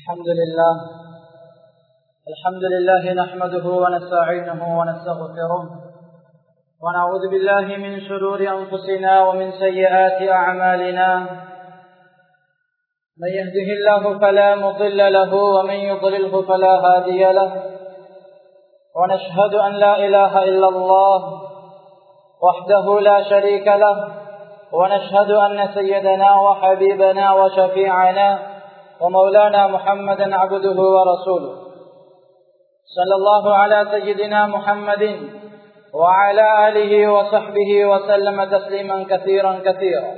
الحمد لله الحمد لله نحمده ونستعينه ونستغفره ونعوذ بالله من شرور أنفسنا ومن سيئات أعمالنا من يهده الله فلا مضل له ومن يضلله فلا هادي له ونشهد أن لا إله إلا الله وحده لا شريك له ونشهد أن سيدنا وحبيبنا وشفيعنا ومولانا محمدا عبده ورسوله صلى الله على سيدنا محمد وعلى آله وصحبه وسلم تسليما كثيرا كثيرا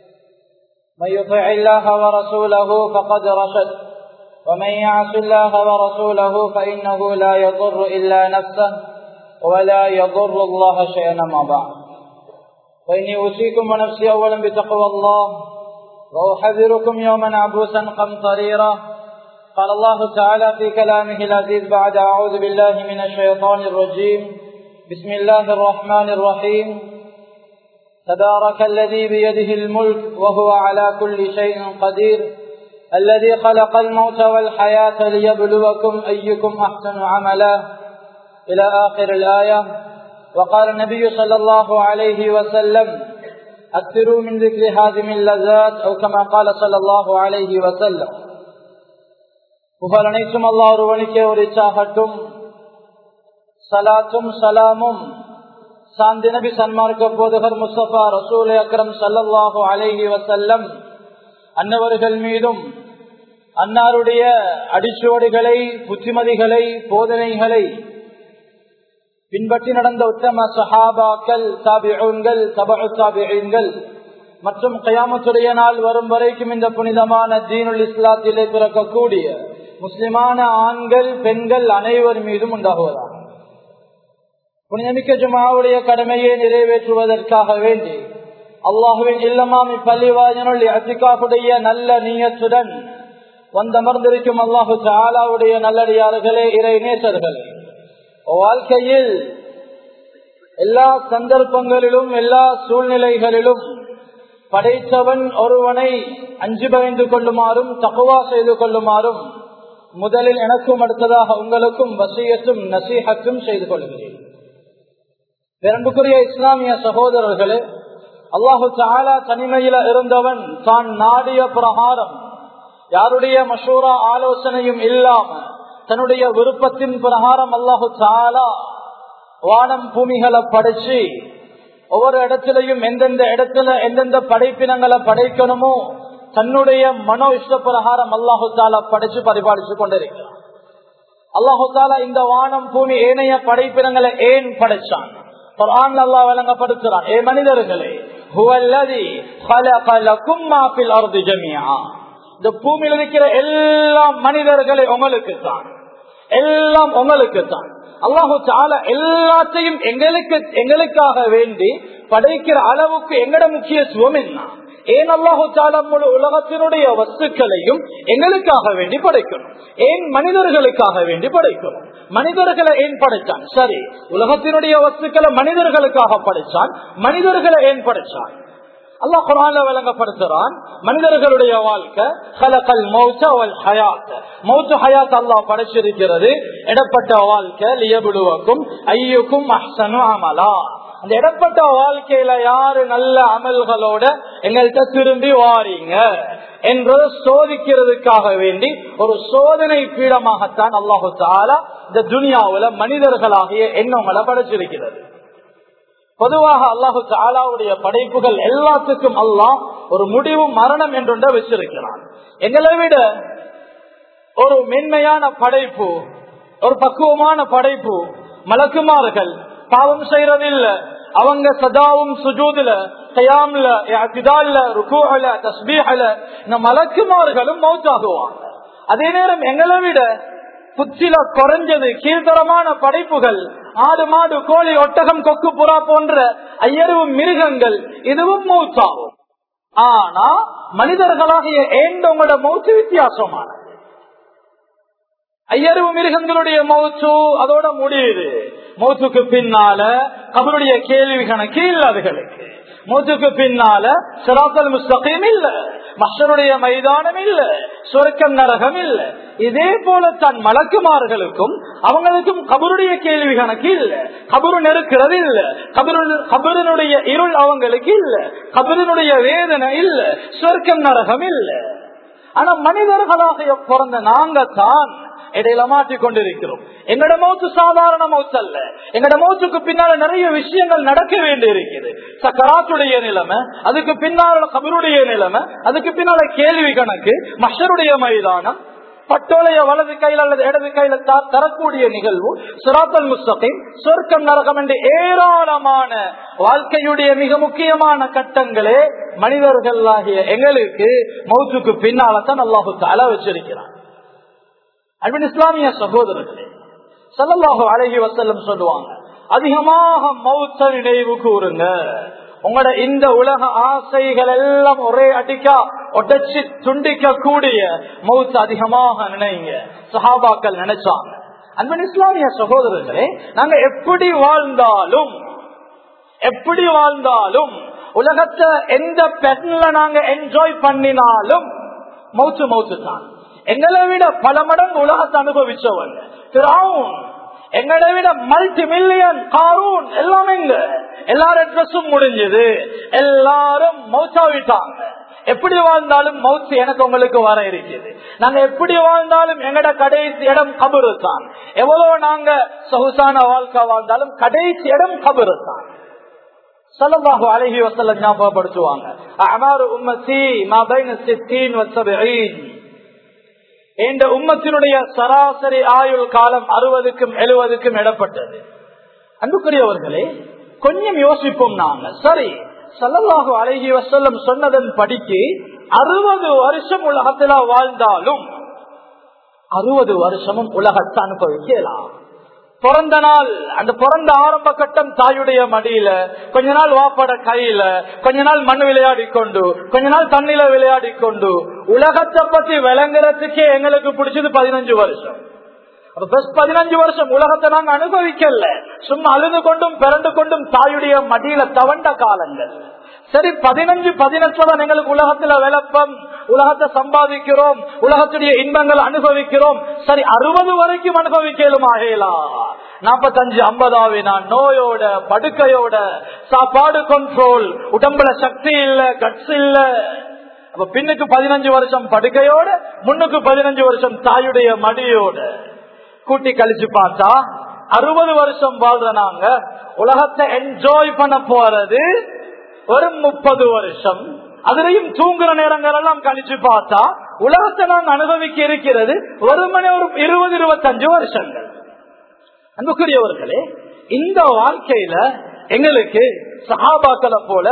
من يطع الله ورسوله فقد رشد ومن يعص الله ورسوله فإنه لا يضر إلا نفسه ولا يضر الله شيئا ما بعد وإني أوصيكم ونفسي أولا بتقوى الله وأحذركم يوما عبوسا قمطريرا قال الله تعالى في كلامه العزيز بعد أعوذ بالله من الشيطان الرجيم بسم الله الرحمن الرحيم تبارك الذي بيده الملك وهو على كل شيء قدير الذي خلق الموت والحياة ليبلوكم أيكم أحسن عملا إلى آخر الآية وقال النبي صلى الله عليه وسلم أكثروا من ذكر هذه اللذات أو كما قال صلى الله عليه وسلم புகழ் அனைத்தும் அல்லா ஒருவனுக்கே உரிச்சாகட்டும் சலாத்தும் சலாமும் சாந்தி நபி சன்மார்க்க போதகர் முஸ்தபா ரசூல் அக்ரம் சல்லல்லாஹு அலைஹி வசல்லம் அன்னவர்கள் மீதும் அன்னாருடைய அடிச்சுவடுகளை புத்திமதிகளை போதனைகளை பின்பற்றி நடந்த உத்தம சஹாபாக்கள் தாபிகள் தபு தாபிகள் மற்றும் கயாமத்துடைய நாள் வரும் வரைக்கும் இந்த புனிதமான தீனுல் இஸ்லாத்திலே பிறக்கக்கூடிய முஸ்லிமான ஆண்கள் பெண்கள் அனைவர் மீதும் உண்டாகுவதாக புனிதமிக்க ஜுமாவுடைய கடமையை நிறைவேற்றுவதற்காக வேண்டி அல்லாஹுவின் இல்லமாமி பள்ளிவாயனுள் அத்திகாவுடைய நல்ல நீயத்துடன் வந்தமர்ந்திருக்கும் அல்லாஹு சாலாவுடைய நல்லடியார்களே இறை நேசர்களே வாழ்க்கையில் எல்லா சந்தர்ப்பங்களிலும் எல்லா சூழ்நிலைகளிலும் படைத்தவன் ஒருவனை அஞ்சு பயந்து கொள்ளுமாறும் தகுவா செய்து கொள்ளுமாறும் முதலில் எனக்கும் அடுத்ததாக உங்களுக்கும் வசியத்தும் நசீகத்தும் செய்து கொள்கிறேன் பிறன்புக்குரிய இஸ்லாமிய சகோதரர்களே அல்லாஹு சாலா தனிமையில இருந்தவன் தான் நாடிய பிரகாரம் யாருடைய மசூரா ஆலோசனையும் இல்லாம தன்னுடைய விருப்பத்தின் பிரகாரம் அல்லாஹு சாலா வானம் பூமிகளை படைச்சு ஒவ்வொரு இடத்திலையும் எந்தெந்த இடத்துல எந்தெந்த படைப்பினங்களை படைக்கணுமோ தன்னுடைய மனோ இஷ்ட பிரகாரம் அல்லாஹு தாலா படைச்சு பரிபாலிச்சு கொண்டிருக்கிறான் அல்லாஹு தாலா இந்த வானம் பூமி ஏனைய படைப்பினங்களை ஏன் படைச்சான் அல்லா வழங்கப்படுத்துறான் ஏ மனிதர்களே இந்த பூமியில் இருக்கிற எல்லா மனிதர்களே உங்களுக்கு தான் எல்லாம் உங்களுக்கு தான் அல்லாஹு சால எல்லாத்தையும் எங்களுக்கு எங்களுக்காக வேண்டி படைக்கிற அளவுக்கு எங்கட முக்கியத்துவம் என்ன ஏன் அல்லாஹு சால முழு உலகத்தினுடைய வஸ்துக்களையும் எங்களுக்காக வேண்டி படைக்கணும் ஏன் மனிதர்களுக்காக வேண்டி படைக்கணும் மனிதர்களை ஏன் படைச்சான் சரி உலகத்தினுடைய வஸ்துக்களை மனிதர்களுக்காக படைச்சான் மனிதர்களை ஏன் படைச்சான் அல்லா குரான்ல விளங்கப்படுத்துறான் மனிதர்களுடைய வாழ்க்கை கலக்கல் மௌத்தவல் ஹயாத் மௌத்து ஹயாத் அல்லா படைச்சிருக்கிறது இடப்பட்ட வாழ்க்கை லியபிடுவக்கும் ஐயுக்கும் அஹ்சனு அமலா அந்த இடப்பட்ட வாழ்க்கையில யாரு நல்ல அமல்களோட எங்கள்கிட்ட திரும்பி வாரீங்க என்றதை சோதிக்கிறதுக்காக வேண்டி ஒரு சோதனை பீடமாகத்தான் அல்லாஹு தாலா இந்த துனியாவுல மனிதர்களாகிய எண்ணங்களை படைச்சிருக்கிறது பொதுவாக அல்லாஹு தாலாவுடைய படைப்புகள் எல்லாத்துக்கும் அல்லாஹ் ஒரு முடிவு மரணம் என்றொன்ற வச்சிருக்கிறான் எங்களை விட ஒரு மென்மையான படைப்பு ஒரு பக்குவமான படைப்பு மலக்குமார்கள் பாவம் செய்யறதில்ல அவங்க சதாவும் சுஜூதுல கயாம்ல அபிதால்ல ருக்கூல தஸ்பீஹல இந்த மலக்குமார்களும் மௌத்தாகுவாங்க அதே நேரம் எங்களை விட புத்தில குறைஞ்சது கீழ்த்தரமான படைப்புகள் ஆடு மாடு கோழி ஒட்டகம் கொக்கு புறா போன்ற ஐயருவு மிருகங்கள் இதுவும் மௌத்தாகும் ஆனா மனிதர்களாகிய ஏண்டவங்களோட மௌத்து வித்தியாசமான ஐயருவு மிருகங்களுடைய மௌத்து அதோட முடியுது மௌத்துக்கு பின்னால அவருடைய கேள்வி கணக்கு இல்ல அதுகளுக்கு மௌத்துக்கு பின்னால சிராத்தல் முஸ்தகையும் இல்ல மஷருடைய மைதானம் இல்ல சொர்க்கம் நரகம் இல்ல இதே போல தன் மலக்குமார்களுக்கும் அவங்களுக்கும் கபருடைய கேள்வி கணக்கு இல்ல கபரு நெருக்கிறது இல்ல கபரு கபருனுடைய இருள் அவங்களுக்கு இல்ல கபருனுடைய வேதனை இல்ல சொர்க்கம் நரகம் இல்ல ஆனா மனிதர்களாக பிறந்த நாங்க தான் இடையில மாற்றிக் கொண்டிருக்கிறோம் எங்கட மௌத்து சாதாரண மௌத்து அல்ல எங்கட மௌத்துக்கு பின்னால நிறைய விஷயங்கள் நடக்க வேண்டி இருக்குது சக்கராத்துடைய நிலைமை அதுக்கு பின்னால கபருடைய நிலைமை அதுக்கு பின்னால கேள்வி கணக்கு மஷருடைய மைதானம் பட்டோலைய வலது கையில் அல்லது இடது கையில தரக்கூடிய நிகழ்வு சுராத்தல் முஸ்தகிம் சொர்க்கம் நரகம் என்று ஏராளமான வாழ்க்கையுடைய மிக முக்கியமான கட்டங்களே மனிதர்களாகிய எங்களுக்கு மௌத்துக்கு பின்னால்தான் அல்லாஹு தலா வச்சிருக்கிறான் அன்பின் இஸ்லாமிய சகோதரர்களே சல்லல்லாஹு அழகி வசல்லம் சொல்லுவாங்க அதிகமாக மௌத்த நினைவு கூறுங்க உங்களோட இந்த உலக ஆசைகள் எல்லாம் ஒரே அடிக்கா உடைச்சு துண்டிக்க கூடிய மௌத்த அதிகமாக நினைங்க சஹாபாக்கள் நினைச்சாங்க அன்பின் இஸ்லாமிய சகோதரர்களே நாங்க எப்படி வாழ்ந்தாலும் எப்படி வாழ்ந்தாலும் உலகத்தை எந்த பெண்ல நாங்க என்ஜாய் பண்ணினாலும் மௌத்து மௌத்து தான் எங்களை விட பல மடங்கு உலகத்தை அனுபவிச்சவன் எங்களை விட மல்டி மில்லியன் காரூன் எல்லாம் எங்க எல்லாரும் ட்ரெஸ்ஸும் முடிஞ்சது எல்லாரும் மௌச்சாவிட்டாங்க எப்படி வாழ்ந்தாலும் மவுத்து எனக்கு உங்களுக்கு வர இருக்குது நாங்க எப்படி வாழ்ந்தாலும் எங்கட கடைசி இடம் கபரு தான் எவ்வளவு நாங்க சொகுசான வாழ்க்கை வாழ்ந்தாலும் கடைசி இடம் கபரு தான் சல்லல்லாஹு அலைஹி வஸல்லம் ஞாபகப்படுத்துவாங்க அமாரு உம்மத்தி மா பைன 60 வ 70 இந்த உம்மத்தினுடைய சராசரி ஆயுள் காலம் அறுபதுக்கும் எழுபதுக்கும் இடப்பட்டது அன்புக்குரியவர்களே கொஞ்சம் யோசிப்போம் நாங்க சரி சல்லல்லாஹு அழகி வசல்லம் சொன்னதன் படிக்கு அறுபது வருஷம் உலகத்துல வாழ்ந்தாலும் அறுபது வருஷமும் உலகத்தை அனுபவிக்கலாம் பிறந்த நாள் அந்த பிறந்த ஆரம்ப கட்டம் தாயுடைய மடியில கொஞ்ச நாள் வாப்பட கையில கொஞ்ச நாள் மண் விளையாடி கொண்டு கொஞ்ச நாள் தண்ணில விளையாடி கொண்டு உலகத்தை பத்தி விளங்குறதுக்கே எங்களுக்கு பிடிச்சது பதினஞ்சு வருஷம் பதினஞ்சு வருஷம் உலகத்தை நாங்க அனுபவிக்கல சும்மா அழுது கொண்டும் பிறண்டு கொண்டும் தாயுடைய மடியில தவண்ட காலங்கள் சரி பதினஞ்சு பதினெட்டுல எங்களுக்கு உலகத்துல விளப்பம் உலகத்தை சம்பாதிக்கிறோம் உலகத்துடைய இன்பங்கள் அனுபவிக்கிறோம் சரி அறுபது வரைக்கும் அனுபவிக்கலும் ஆகலா நாப்பத்தஞ்சு ஐம்பதாவே நான் நோயோட படுக்கையோட சாப்பாடு கண்ட்ரோல் உடம்புல சக்தி இல்ல கட்ஸ் இல்ல அப்ப பின்னுக்கு பதினஞ்சு வருஷம் படுக்கையோட முன்னுக்கு பதினஞ்சு வருஷம் தாயுடைய மடியோட கூட்டி கழிச்சு பார்த்தா அறுபது வருஷம் வாழ்ற நாங்க உலகத்தை என்ஜாய் பண்ண போறது ஒரு முப்பது வருஷம் அதுலயும் தூங்குற நேரங்கள் எல்லாம் கழிச்சு பார்த்தா உலகத்தை நாங்க அனுபவிக்க இருக்கிறது ஒரு மணி ஒரு இருபது இருபத்தஞ்சு வருஷங்கள் அன்புக்குரியவர்களே இந்த வாழ்க்கையில எங்களுக்கு சஹாபாக்களை போல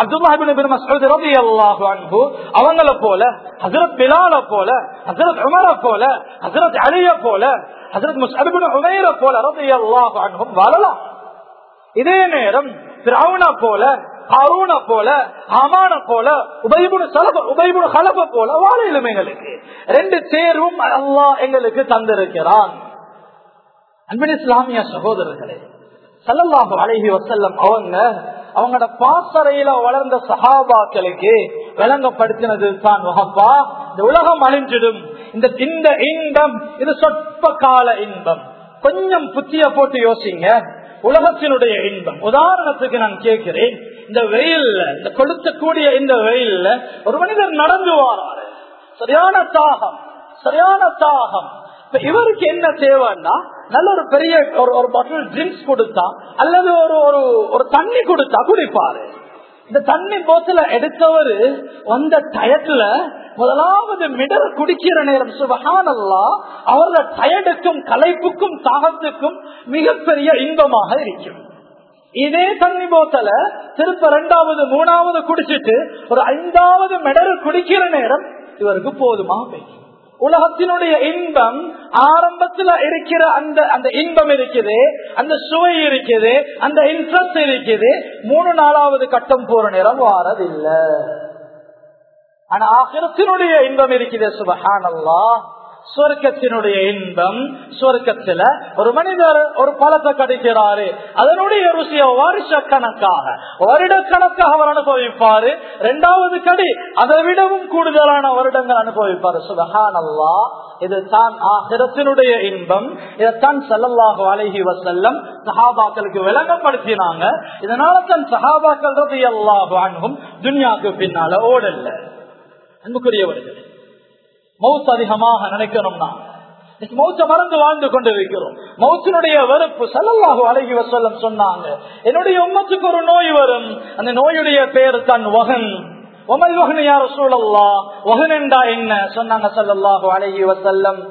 அவங்கள போல ஹசரத் பிலால போல ஹசரத் உமர போல ஹசரத் அலிய போல ஹசரத் முஸ்அபின் உமைர போல ரலியல்லாஹு அன்ஹும் வாழலாம் இதே நேரம் திராவண போல அருண போல அமான போல உபயபுடு சலப உபயபுடு கலப போல வாழையிலும் எங்களுக்கு ரெண்டு தேர்வும் அல்லாஹ் எங்களுக்கு தந்திருக்கிறான் அன்பின் இஸ்லாமிய சகோதரர்களே சல்லல்லாஹு அழகி வசல்லம் அவங்க அவங்களோட பாசறையில வளர்ந்த சகாபாக்களுக்கு விளங்கப்படுத்தினது தான் வகப்பா இந்த உலகம் அழிஞ்சிடும் இந்த இந்த இன்பம் இது சொற்ப கால இன்பம் கொஞ்சம் புத்திய போட்டு யோசிங்க உலகத்தினுடைய இன்பம் உதாரணத்துக்கு நான் கேட்கிறேன் இந்த வெயில்ல இந்த கொளுத்தக்கூடிய இந்த வெயில்ல ஒரு மனிதர் நடந்து வாராரு சரியான தாகம் சரியான தாகம் இப்ப இவருக்கு என்ன தேவைன்னா நல்ல ஒரு பெரிய ஒரு ஒரு பாட்டில் ட்ரிங்க்ஸ் கொடுத்தா அல்லது ஒரு ஒரு ஒரு தண்ணி கொடுத்தா குடிப்பாரு இந்த தண்ணி போத்துல எடுத்தவர் வந்த டயத்துல முதலாவது மிடர் குடிக்கிற நேரம் சுபகானல்லா அவரோட டயர்டுக்கும் கலைப்புக்கும் தாகத்துக்கும் மிகப்பெரிய இன்பமாக இருக்கும் இதே தண்ணி போத்தல திருப்ப ரெண்டாவது மூணாவது குடிச்சிட்டு ஒரு ஐந்தாவது மெடல் குடிக்கிற நேரம் இவருக்கு போதுமா போய் உலகத்தினுடைய இன்பம் ஆரம்பத்துல இருக்கிற அந்த அந்த இன்பம் இருக்குது அந்த சுவை இருக்குது அந்த இன்ட்ரெஸ்ட் இருக்குது மூணு நாலாவது கட்டம் போற நேரம் வாரதில்லை ஆனா ஆகிரத்தினுடைய இன்பம் இருக்குது சுபஹானல்லா சுவர்க்கத்தினுடைய இன்பம் சுவர்க்கத்துல ஒரு மனிதர் ஒரு பழத்தை கடிக்கிறாரு அதனுடைய ருசிய வருஷ கணக்காக வருடக்கணக்காக அவர் அனுபவிப்பாரு இரண்டாவது கடி அதை விடவும் கூடுதலான வருடங்கள் அனுபவிப்பாரு சுபஹான் அல்லா இது தான் ஆகிரத்தினுடைய இன்பம் இதைத்தான் செல்லல்லாக அழகி வசல்லம் சஹாபாக்களுக்கு விளங்கப்படுத்தினாங்க இதனால தான் சஹாபாக்கள் ரதி அல்லாஹ் அணுகும் துன்யாக்கு பின்னால ஓடல்ல அன்புக்குரியவர்கள் மவுத் அதிகமாக நினைக்கணும்னா மௌத்த மறந்து வாழ்ந்து கொண்டிருக்கிறோம் மௌத்தினுடைய வெறுப்பு சல்லல்லாஹு அழகி வசல்லம் சொன்னாங்க என்னுடைய உம்மத்துக்கு ஒரு நோய் வரும் அந்த நோயுடைய பேர் தான் வகன் ஒமல் வகன் யார் சூழல்லா வகன் என்றா என்ன சொன்னாங்க சல்லல்லாஹு அழகி வசல்லம்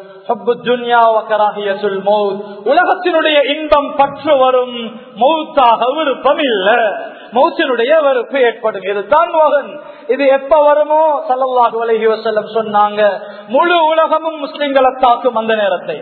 உலகத்தினுடைய இன்பம் பற்று வரும் மௌத்தாக விருப்பம் இல்ல மௌத்தினுடைய வெறுப்பு ஏற்படும் இதுதான் மோகன் இது எப்ப வருமோ சல்லல்லாஹு அலஹி வசல்லம் சொன்னாங்க முழு உலகமும் முஸ்லிம்களை தாக்கும் அந்த நேரத்தை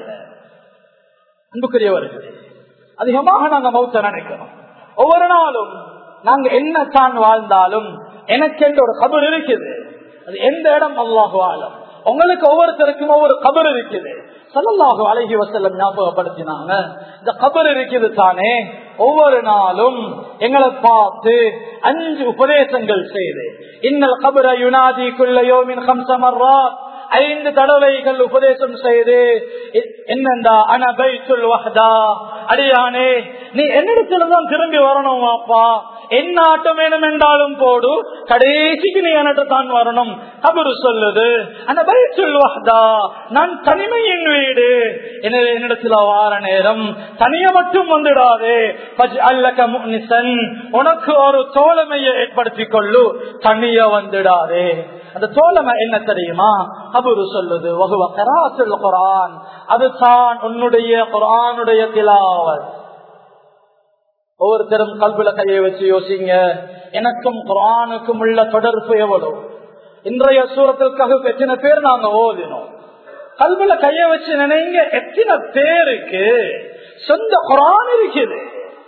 அன்புக்குரியவர்களே அதிகமாக நாங்க மௌத்த நினைக்கிறோம் ஒவ்வொரு நாளும் நாங்க என்ன தான் வாழ்ந்தாலும் எனக்கு என்ற ஒரு கபர் இருக்குது அது எந்த இடம் அல்லாஹு ஆலம் உங்களுக்கு ஒவ்வொருத்தருக்கும் ஒவ்வொரு கபர் இருக்குது சல்லாஹு அழகி வசல்லம் ஞாபகப்படுத்தினாங்க இந்த கபர் இருக்குது தானே ஒவ்வொரு நாளும் எங்களை பார்த்து அஞ்சு உபதேசங்கள் செய்து இன்னல் கபர யுனாதி குல்லையோமின் ஹம்சமர்ரா ஐந்து தடவைகள் உபதேசம் செய்து என்னண்டா அனபை சொல்வஹதா அடியானே நீ என்னிடத்துலதான் திரும்பி வரணும் அப்பா என்ன ஆட்டம் வேணும் என்றாலும் போடு கடைசிக்கு நீ என்னட்டு தான் வரணும் கபரு சொல்லுது அனபை சொல்வஹதா நான் தனிமையின் வீடு எனவே என்னிடத்துல வார நேரம் தனிய மட்டும் வந்துடாதே அல்லக முனிசன் உனக்கு ஒரு தோழமையை ஏற்படுத்திக் கொள்ளு தனிய வந்துடாதே அந்த தோழமை என்ன தெரியுமா கபுரு சொல்லுது வகுவ கராசுல் குரான் அதுதான் உன்னுடைய குரானுடைய திலாவல் ஒவ்வொருத்தரும் கல்வில கையை வச்சு யோசிங்க எனக்கும் குரானுக்கும் உள்ள தொடர்பு எவ்வளவு இன்றைய சூரத்திற்காக எத்தனை பேர் நாங்க ஓதினோம் கல்வில கைய வச்சு நினைங்க எத்தனை பேருக்கு சொந்த குரான் இருக்குது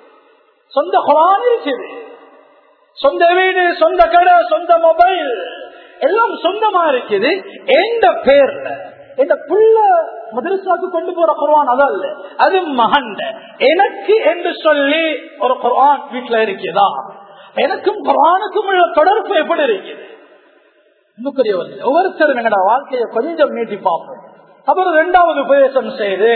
சொந்த குரான் இருக்குது சொந்த வீடு சொந்த கடை சொந்த மொபைல் எல்லாம் சொந்தமா இருக்குது எந்த பேர்ல இந்த புள்ள மதரசாக்கு கொண்டு போற குர்வான் அதல்ல அது மகன் எனக்கு என்று சொல்லி ஒரு குர்வான் வீட்டுல இருக்குதா எனக்கும் குர்வானுக்கும் உள்ள தொடர்பு எப்படி இருக்குது இன்னுக்குரியவர்கள் ஒவ்வொருத்தரும் எங்கட வாழ்க்கையை கொஞ்சம் நீட்டி பார்ப்போம் அப்புறம் இரண்டாவது உபதேசம் செய்து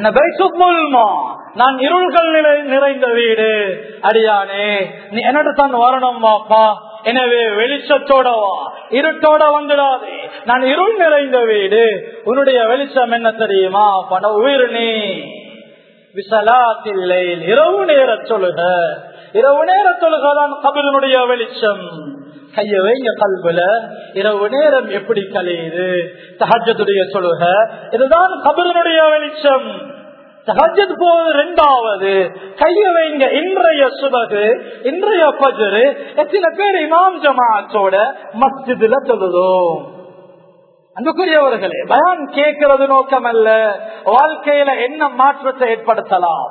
நான் இருள்கள் நிறைந்த வீடு அடியானே நீ என்னட்டு தான் வரணும் வாப்பா எனவே வெளிச்சத்தோட வா இருட்டோட வந்துடாதே நான் இருள் நிறைந்த வீடு உன்னுடைய வெளிச்சம் என்ன தெரியுமா பண உயிர் நீ விசலாத்தில்லை இரவு நேர சொல்லுக இரவு நேர தொழுகதான் கபிலனுடைய வெளிச்சம் கைய வைங்க கல்புல இரவு நேரம் எப்படி கலையுது தஹஜத்துடைய சொல்லுக இதுதான் கபிலனுடைய வெளிச்சம் தஹஜத் போது ரெண்டாவது கைய வைங்க இன்றைய சுபகு இன்றைய பஜரு எத்தனை பேர் இமாம் ஜமாத்தோட மஸ்ஜிதுல தொழுதோம் அன்புக்குரியவர்களே பயான் கேட்கிறது நோக்கம் அல்ல வாழ்க்கையில என்ன மாற்றத்தை ஏற்படுத்தலாம்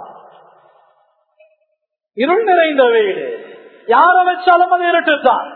இருள் நிறைந்த வீடு யார வச்சாலும் அது இருட்டுத்தான்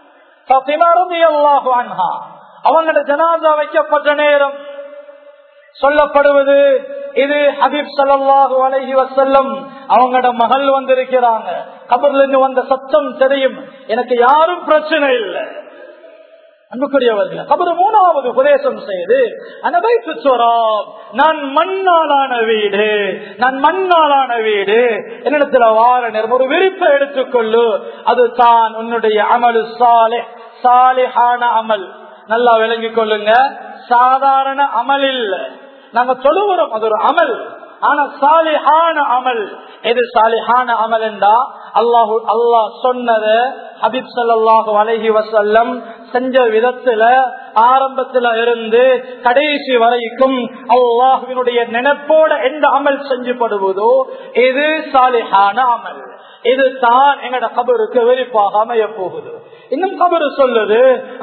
அவங்களோட ஜனாதா வைக்கப்பட்ட நேரம் சொல்லப்படுவது இது ஹபீப் சல்லாஹு அலஹி வசல்லம் அவங்களோட மகள் வந்திருக்கிறாங்க கபர்ல இருந்து வந்த சத்தம் தெரியும் எனக்கு யாரும் பிரச்சனை இல்லை அன்புக்குரியவர்கள் கபரு மூணாவது உபதேசம் செய்து அனபைத்து சொராப் நான் மண்ணாலான வீடு நான் மண்ணாலான வீடு என்னிடத்துல வார நேரம் ஒரு விருப்பை எடுத்துக்கொள்ளு அது தான் உன்னுடைய அமலு சாலை சாலிஹான அமல் நல்லா விளங்கிக் கொள்ளுங்க சாதாரண அமல் இல்ல நாங்க தொழுகிறோம் அது ஒரு அமல் ஆனா சாலிஹான அமல் எது சாலிஹான அமல் என்றா அல்லாஹு அல்லாஹ் சொன்னத ஹபீப் சல்லாஹு அலஹி வசல்லம் செஞ்ச விதத்துல ஆரம்பத்துல இருந்து கடைசி வரைக்கும் அல்லாஹுவினுடைய நினைப்போட எந்த அமல் செஞ்சுப்படுவதோ இது சாலிஹான அமல் இது தான் எங்கட கபருக்கு வெறிப்பாக அமைய போகுது இன்னும் கபரு சொல்லுது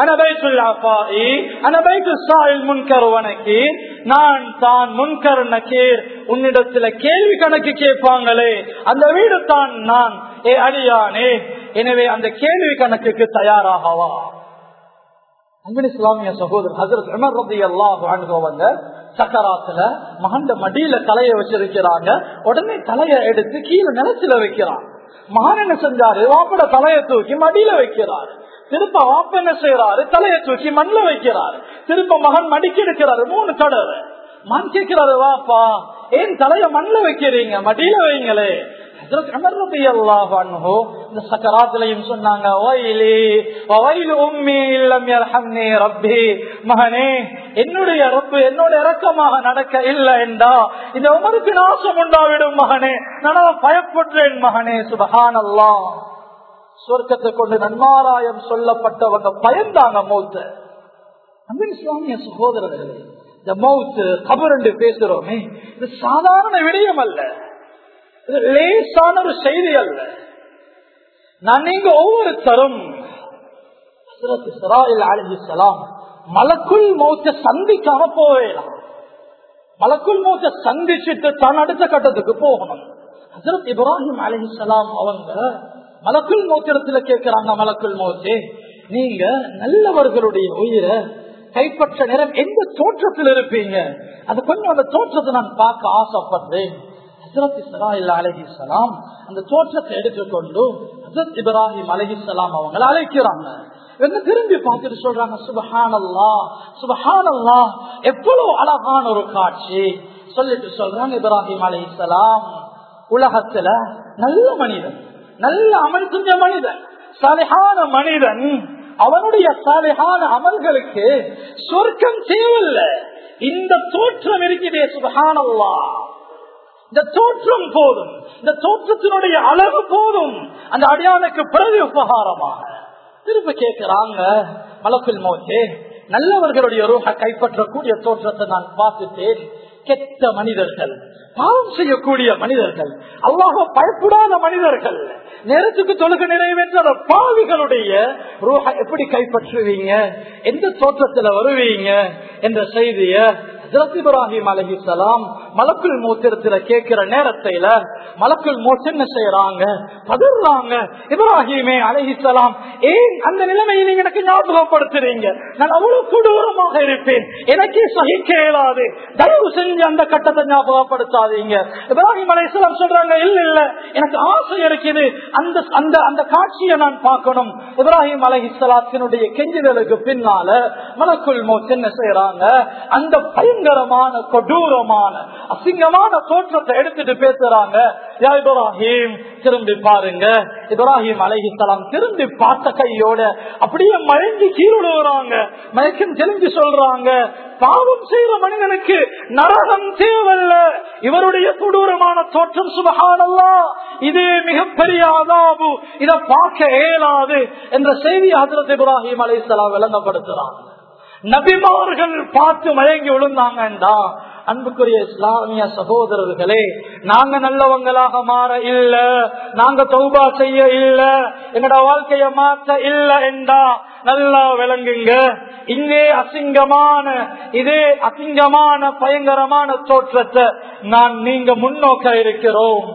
முன்கருவனக்கு நான் தான் முன்கர் நக்கீர் உன்னிடத்துல கேள்வி கணக்கு கேட்பாங்களே அந்த வீடு தான் நான் ஏ அடியானே எனவே அந்த கேள்வி கணக்குக்கு தயாராகவா அன்பின் இஸ்லாமிய சகோதரர் ஹசரத் உமர் ரபி அல்லாஹ் வாழ்ந்தவங்க சக்கராத்துல மகண்ட மடியில தலைய வச்சிருக்கிறாங்க உடனே தலைய எடுத்து கீழே நிலத்துல வைக்கிறான் மகன் என்ன செஞ்சாரு வாப்பட தலைய தூக்கி மடியில வைக்கிறாரு திருப்ப வாப்ப என்ன செய்யறாரு தலையை தூக்கி மண்ணில் வைக்கிறாரு திருப்ப மகன் மடிக்கி எடுக்கிறாரு மூணு தடவை மண் கேட்கிறாரு வாப்பா ஏன் தலைய மண்ணில் வைக்கிறீங்க மடியில வைங்களே இந்த சக்கராத்திலையும் சொன்னாங்க மகனே என்னுடைய ரப்பு என்னோட இறக்கமாக நடக்க இல்லை என்றா இந்த உமருக்கு நாசம் உண்டாவிடும் மகனே நான் பயப்படுறேன் மகனே சுபகான் அல்லா சொர்க்கத்தை கொண்டு நன்மாராயம் சொல்லப்பட்டவங்க பயந்தாங்க மௌத்த அன்பின் இஸ்லாமிய சகோதரர்களே இந்த மௌத்து கபர் என்று பேசுறோமே இது சாதாரண விடயம் அல்ல இது லேசான ஒரு செய்தி அல்ல நான் நீங்க ஒவ்வொருத்தரும் அலிசலாம் மலக்குள் மௌத்த சந்திக்காம போவேலாம் மலக்குள் மௌத்த சந்திச்சுட்டு தான் அடுத்த கட்டத்துக்கு போகணும் ஹசரத் இப்ராஹிம் அலிசலாம் அவங்க மலக்குள் மௌத்திரத்துல கேட்கிறாங்க மலக்குள் மௌத்தே நீங்க நல்லவர்களுடைய உயிரை கைப்பற்ற நேரம் எந்த தோற்றத்தில் இருப்பீங்க அது கொஞ்சம் அந்த தோற்றத்தை நான் பார்க்க ஆசைப்படுறேன் ஹசரத் இஸ்ராயில் அலஹிசலாம் அந்த தோற்றத்தை எடுத்துக்கொண்டு ஹசரத் இப்ராஹிம் அலஹிசலாம் அவங்களை அழைக்கிறாங்க என்ன திரும்பி பார்த்துட்டு சொல்றாங்க சுபஹானல்லா சுபஹானல்லா எவ்வளவு அழகான ஒரு காட்சி சொல்லிட்டு சொல்றாங்க இப்ராஹிம் அலிசலாம் உலகத்துல நல்ல மனிதன் நல்ல அமல் செஞ்ச மனிதன் சாலையான மனிதன் அவனுடைய சாலையான அமல்களுக்கு சொர்க்கம் தேவையில்லை இந்த தோற்றம் இருக்கிறதே சுபஹானல்லா இந்த தோற்றம் போதும் இந்த தோற்றத்தினுடைய அளவு போதும் அந்த அடியானுக்கு பிறகு உபகாரமாக திரும்ப கேட்கிறாங்க மலக்குள் மோச்சே நல்லவர்களுடைய ரூஹ கைப்பற்றக்கூடிய தோற்றத்தை நான் பார்த்துட்டேன் கெட்ட மனிதர்கள் பாவம் செய்யக்கூடிய மனிதர்கள் அல்லாஹ பயப்படாத மனிதர்கள் நேரத்துக்கு தொழுக நிறைவேற்ற பாவிகளுடைய ரூஹ எப்படி கைப்பற்றுவீங்க எந்த தோற்றத்துல வருவீங்க என்ற செய்திய இப்ராஹிம் அலஹிசலாம் மலக்குள் மூத்திரத்துல கேட்கிற நேரத்தில மலக்குள் மூச்சு என்ன செய்யறாங்க பதறாங்க இப்ராஹிமே அலஹிசலாம் ஏன் அந்த நிலைமையை நீங்க எனக்கு ஞாபகப்படுத்துறீங்க நான் அவ்வளவு கொடூரமாக இருப்பேன் எனக்கே சகிக்க இயலாது தயவு செஞ்சு அந்த கட்டத்தை ஞாபகப்படுத்தாதீங்க இப்ராஹிம் அலையாம் சொல்றாங்க இல்ல இல்ல எனக்கு ஆசை இருக்குது அந்த அந்த அந்த காட்சியை நான் பார்க்கணும் இப்ராஹிம் அலஹிசலாத்தினுடைய கெஞ்சுதலுக்கு பின்னால மலக்குள் மூச்சு என்ன செய்யறாங்க அந்த பயங்கரமான கொடூரமான அசிங்கமான தோற்றத்தை எடுத்துட்டு பேசுறாங்க யா இப்ராஹிம் திரும்பி பாருங்க இப்ராஹிம் அலைஹிஸ்லாம் திரும்பி பார்த்த கையோட அப்படியே மயங்கி கீழுடுறாங்க மயக்கம் தெரிஞ்சு சொல்றாங்க பாவம் செய்த மனிதனுக்கு நரகம் தேவல்ல இவருடைய கொடூரமான தோற்றம் சுபகானல்லா இது மிகப்பெரிய அதாபு இதை பார்க்க இயலாது என்ற செய்தி ஹசரத் இப்ராஹிம் அலைஹிஸ்லாம் விளங்கப்படுத்துறாங்க நபிமார்கள் பார்த்து மயங்கி விழுந்தாங்கண்டா அன்புக்குரிய இஸ்லாமிய சகோதரர்களே நாங்க நல்லவங்களாக மாற இல்ல நாங்க தௌபா செய்ய இல்ல எங்கட வாழ்க்கைய மாற்ற இல்ல என்றா நல்லா விளங்குங்க இங்கே அசிங்கமான இதே அசிங்கமான பயங்கரமான தோற்றத்தை நான் நீங்க முன்னோக்க இருக்கிறோம்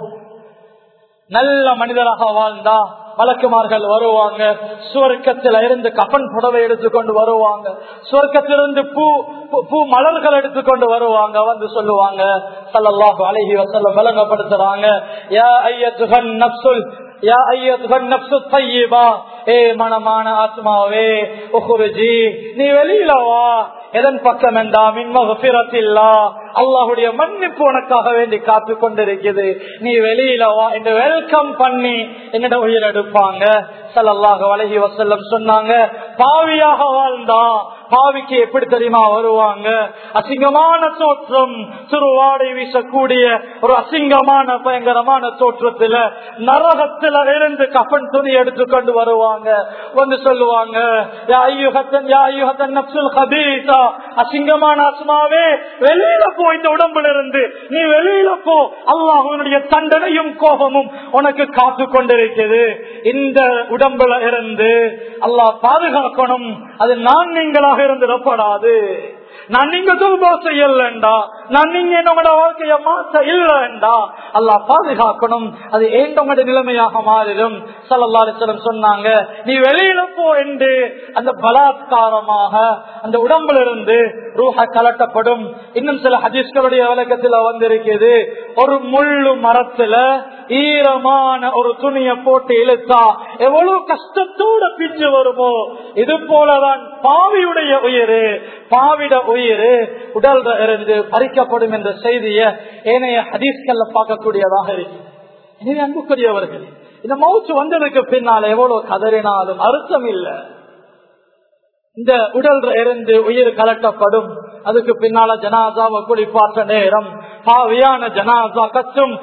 நல்ல மனிதராக வாழ்ந்தா வழக்குமார்கள் வருவாங்க சுவர்க்கத்தில இருந்து கப்பன் புடவை எடுத்துக்கொண்டு வருவாங்க சுவர்க்கத்திலிருந்து பூ பூ மலர்கள் எடுத்துக்கொண்டு வருவாங்க வந்து சொல்லுவாங்க சல்லல்லாஹு அலைஹி வசல்லம் விளங்கப்படுத்துறாங்க யா ஐயத்துகன் நப்சுல் யா ஐயத்துகன் நப்சு தையீபா ஏ மனமான ஆத்மாவே உஹுருஜி நீ வெளியில வா எதன் பக்கம் என்றாம் இன்மகுபிரத்தில்லா அல்லாஹுடைய மன்னிப்பு உனக்காக வேண்டி காத்து கொண்டிருக்குது நீ வெளியில வா என்று வெல்கம் பண்ணி என்னோட உயிர் எடுப்பாங்க சல்லாஹ் வலகி வசல்லம் சொன்னாங்க பாவியாக வாழ்ந்தா பாவிக்கு எப்படி தெரியுமா வருவாங்க அசிங்கமான தோற்றம் திருவாடை வீசக்கூடிய ஒரு அசிங்கமான பயங்கரமான தோற்றத்துல நரகத்துல இருந்து கப்பன் துணி எடுத்துக்கொண்டு வருவாங்க வந்து சொல்லுவாங்க அசிங்கமான அஸ்மாவே வெளியில போ இந்த உடம்புல இருந்து நீ வெளியில போ அல்லாஹனுடைய தண்டனையும் கோபமும் உனக்கு காத்து கொண்டிருக்கிறது இந்த உடம்புல இருந்து அல்லாஹ் பாதுகாக்கணும் அது நான் நீங்களாக இருந்துடப்படாது நான் நீங்க துல்பா செய்யலண்டா நான் நீங்க என்னோட வாழ்க்கைய மாற்ற இல்லண்டா அல்லா பாதுகாக்கணும் அது ஏண்டவங்களோட நிலைமையாக மாறிடும் சல்லல்லாசலம் சொன்னாங்க நீ வெளியில போ என்று அந்த பலாத்காரமாக அந்த உடம்புல இருந்து ரூஹ கலட்டப்படும் இன்னும் சில ஹதீஸ்களுடைய விளக்கத்துல வந்திருக்குது ஒரு முள்ளு மரத்துல ஈரமான ஒரு துணியை போட்டு இழுத்தா எவ்வளவு கஷ்டத்தோட பிஞ்சு வருமோ இது போலதான் பாவியுடைய உயிர் பாவிட உயிர் உடல் இருந்து பறிக்கப்படும் என்ற செய்திய ஏனைய ஹதீஸ்கள்ல பார்க்கக்கூடியதாக இருக்கு எனவே அன்புக்குரியவர்கள் இந்த மவுச்சு வந்ததுக்கு பின்னால் எவ்வளவு கதறினாலும் அர்த்தம் இல்லை இந்த உடல் இருந்து உயிர் கலட்டப்படும் அதுக்கு பின்னால ஜனாசாவை குளிப்பாற்ற நேரம் பாவியான ஜனாசா கச்சும்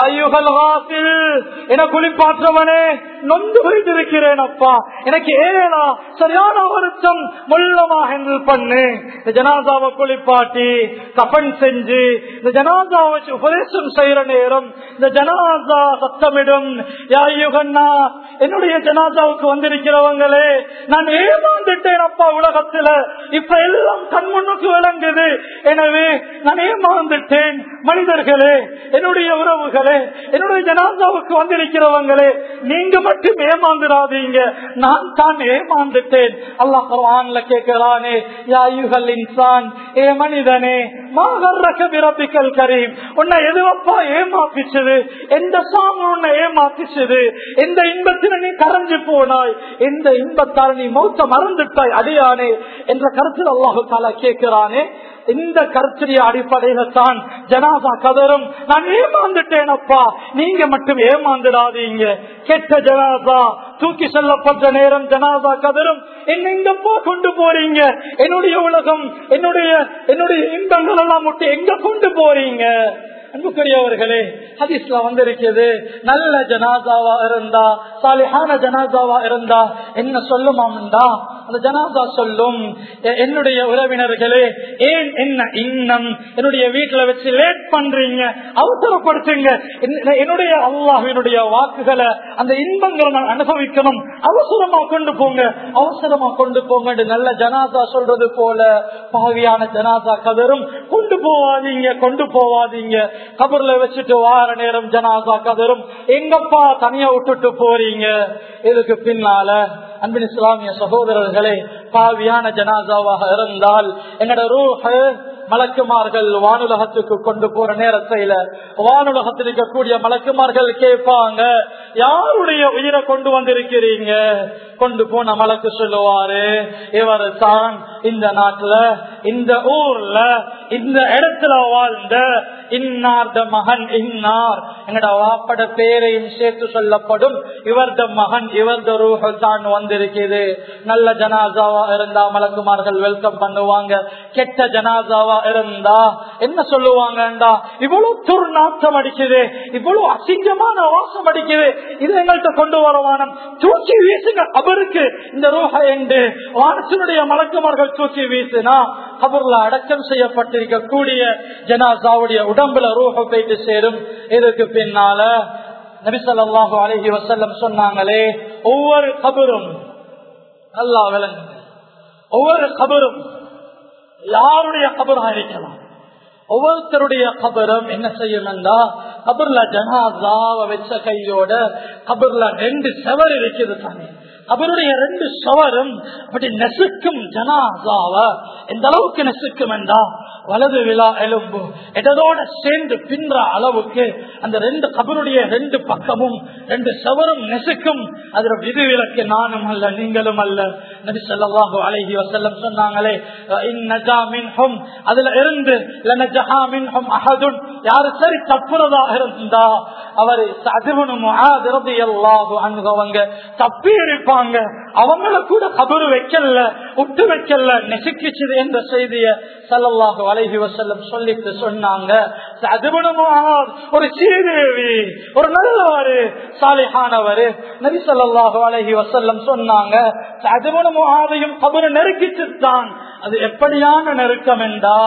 என குளிப்பாற்றவனே நொந்து வைத்திருக்கிறேன் அப்பா எனக்கு ஏழா சரியான வருஷம் முள்ளமா ஹேண்டில் பண்ணு இந்த ஜனாசாவை குளிப்பாட்டி கபன் செஞ்சு இந்த ஜனாசாவை வச்சு உபதேசம் செய்யற நேரம் இந்த ஜனாசா சத்தமிடும் யாயுகண்ணா என்னுடைய ஜனாசாவுக்கு வந்திருக்கிறவங்களே நான் ஏமாந்துட்டேன் அப்பா உலகத்துல இப்ப எல்லாம் கண் முன்னுக்கு விளங்குது எனவே நான் ஏமாந்துட்டேன் மனிதர்களே என்னுடைய உறவுகளே என்னுடைய ஜனாசாவுக்கு வந்திருக்கிறவங்களே நீங்க மட்டும் ஏமாந்துடாதீங்க நான் தான் ஏமாந்துட்டேன் அல்லாஹ் குர்ஆன்ல கேட்கிறானே யாயுகள் இன்சான் ஏ மனிதனே மாகர்ரக பிரபிக்கல் கரீம் உன்னை எதுவப்பா ஏமாப்பிச்சது எந்த சாமி உன்னை ஏமாப்பிச்சது எந்த இன்பத்தில் நீ கரைஞ்சு போனாய் எந்த இன்பத்தால் நீ மௌத்த மறந்துட்டாய் அடியானே என்ற கருத்தில் அல்லாஹு தாலா கேட்கிறானே இந்த கருத்துடைய அடிப்படையில தான் ஜனாதா கதரும் நான் ஏமாந்துட்டேன் அப்பா நீங்க மட்டும் ஏமாந்துடாதீங்க கெட்ட ஜனாதா தூக்கி செல்லப்பட்ட நேரம் ஜனாதா கதரும் என்ன எங்கப்பா கொண்டு போறீங்க என்னுடைய உலகம் என்னுடைய என்னுடைய இன்பங்கள் எல்லாம் விட்டு எங்க கொண்டு போறீங்க அன்புக்குரியவர்களே ஹதீஸ்ல வந்திருக்கிறது நல்ல ஜனாதாவா இருந்தா சாலிஹான ஜனாதாவா இருந்தா என்ன சொல்லுமாம்டா அந்த ஜனாதா சொல்லும் "எ- என்னுடைய உறவினர்களே ஏன் என்ன இன்னம் என்னுடைய வீட்டுல வச்சு லேட் பண்றீங்க அவசரப்படுத்துங்க என்ன- என்னுடைய அல்லாஹினுடைய வாக்குகளை அந்த இன்பங்களை நான் அனுபவிக்கணும் அவசரமா கொண்டு போங்க அவசரமா கொண்டு போங்க என்று நல்ல ஜனாதா சொல்றது போல பாவியான ஜனாதா கதரும் கொண்டு போவாதீங்க கொண்டு போவாதீங்க கபர்ல வச்சுட்டு வார நேரம் ஜனாதா கதரும் எங்கப்பா தனியா விட்டுட்டு போறீங்க இதுக்கு பின்னால அன்பின் இஸ்லாமிய சகோதரர்களே பாவியான ஜனாதாவாக இருந்தால் எங்கட ரூஹ மலக்குமார்கள் வானுலகத்துக்கு கொண்டு போற நேரத்தையில வானுலகத்தில் இருக்கக்கூடிய மலக்குமார்கள் கேட்பாங்க யாருடைய உயிரை கொண்டு வந்திருக்கிறீங்க கொண்டு போன மலக்கு சொல்லுவாரு இவர் தான் இந்த நாட்டுல இந்த ஊர்ல இந்த இடத்துல வாழ்ந்த இன்னார்த மகன் இன்னார் எங்கட வாப்பட பேரையும் சேர்த்து சொல்லப்படும் இவர்த மகன் இவர்த ரூஹல் தான் வந்திருக்குது நல்ல ஜனாசாவா இருந்தா மலக்குமார்கள் வெல்கம் பண்ணுவாங்க கெட்ட ஜனாசாவா இருந்தா என்ன சொல்லுவாங்கண்டா இவ்வளவு துர்நாற்றம் அடிக்குது இவ்வளவு அசிங்கமான வாசம் அடிக்குது இது எங்கள்கிட்ட கொண்டு வரவானம் தூக்கி வீசுங்க அவருக்கு இந்த ரூஹ என்று வானத்தினுடைய மலக்குமார்கள் தூக்கி வீசினா கபர்ல அடக்கம் செய்யப்பட்டிருக்க கூடிய ஜனாசாவுடைய உடம்புல ரூஹ போயிட்டு சேரும் இதுக்கு பின்னால நபிசல்லாஹு அலஹி வசல்லம் சொன்னாங்களே ஒவ்வொரு கபரும் நல்லா விளங்கு ஒவ்வொரு கபரும் யாருடைய கபராக இருக்கலாம் ஒவ்வொருத்தருடைய கபரும் என்ன செய்யணும்னா கபர்ல ஜனாதாவ வச்ச கையோட கபர்ல ரெண்டு செவர் இருக்குது தானே அவருடைய ரெண்டு சவரும் அப்படி நெசுக்கும் ஜனாதாவ எந்த அளவுக்கு நெசுக்கும் என்றா வலது விழா எலும்பு இடதோட சேர்ந்து பின்ற அளவுக்கு அந்த ரெண்டு கபருடைய ரெண்டு பக்கமும் ரெண்டு சவரும் நெசுக்கும் அதுல விதிவிலக்கு நானும் அல்ல நீங்களும் அல்ல நபி ஸல்லல்லாஹு அலைஹி வஸல்லம் சொன்னாங்களே இந்நஜா மின்ஹும் அதுல இருந்து லனஜஹா மின்ஹும் அஹதுன் யாரு சரி தப்புறதாக இருந்தா அவர் சதுபனு முஆத் ரலியல்லாஹு அன்ஹு அவங்க தப்பி இருப்பாங்க அவங்கள கூட கபரு வைக்கல விட்டு வைக்கல நெசுக்கிச்சது என்ற செய்திய ஸல்லல்லாஹு அலைஹி வஸல்லம் சொல்லிட்டு சொன்னாங்க சதுபனு முஆத் ஒரு சீதேவி ஒரு நல்லவர் சாலிஹானவர் நபி ஸல்லல்லாஹு அலைஹி வஸல்லம் சொன்னாங்க சதுபனு முஆதையும் கபரு நெருக்கிச்சுத்தான் அது எப்படியான நெருக்கம் என்றா